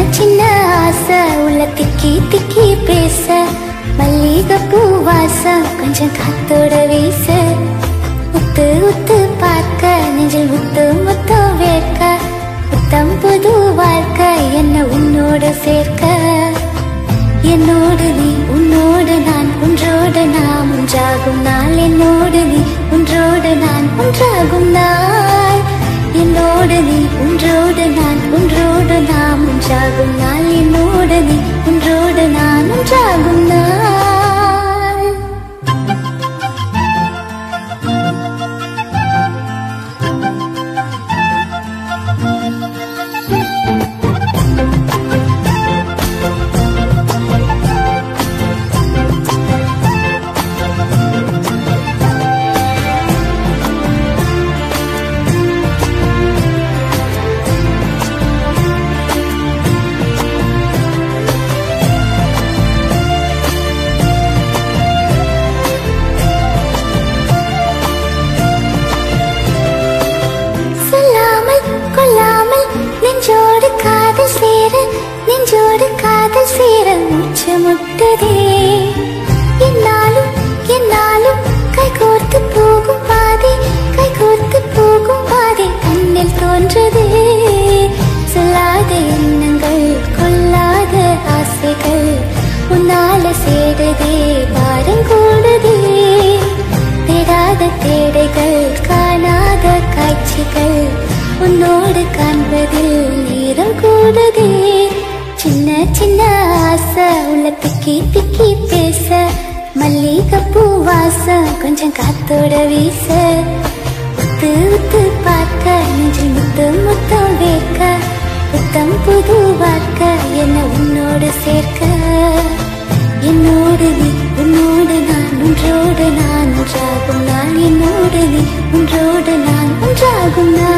சின்ன ஆசை உள்ள திக்கி திக்கி பேச மல்லிகை பூ வாசம் கொஞ்சம் காத்தோட வீச உத்து உத்து பார்க்க நெஞ்சில் முத்து முத்து வேர்க்க புத்தம் புது வாழ்க்கை என்ன உன்னோட சேர்க்க என்னோடு நீ உன்னோடு நான் ஒன்றோடு நாம் ஒன்றாகும் நாள் என்னோடு நீ ஒன்றோடு நான் ஒன்றாகும் நாள் என்னோடு நீ ஒன்றோடு நான் ஒன்றோடு நாம் ஒன்றாகும் நாள் என்னோடு நீ ஒன்றோடு நான் ஒன்றாகும் நாள் சொல்லாமல் கொல்லாமல் நெஞ்சோடு காதல் சேர நெஞ்சோடு காதல் சேர மூச்சு முட்டுதே என்னாலும் என்னாலும் கை கோர்த்து போகும் பாதை கை கோர்த்து போகும் பாதை கண்ணில் தோன்றுதே சொல்லாத எண்ணங்கள் கொல்லாத ஆசைகள் உன்னால சேடுதே பாரம் கூடுதே தேடாத தேடைகள் காணாத காட்சிகள் உன்னோடு காண்பதில் நேரம் கூடுதே சின்ன சின்ன ஆசை உள்ள திக்கி திக்கி பேச மல்லிகை பூ வாசம் கொஞ்சம் காத்தோட வீச உத்து உத்து பார்க்க நெஞ்சில் முத்து முத்தம் வேர்க்க புத்தம் புது வாழ்க்கை என்ன உன்னோடு சேர்க்க என்னோடு நீ உன்னோடு நான் ஒன்றோடு நான் ஒன்றாகும் நாள் என்னோடு நீ ஒன்றோடு நான் ஒன்றாகும் நாள்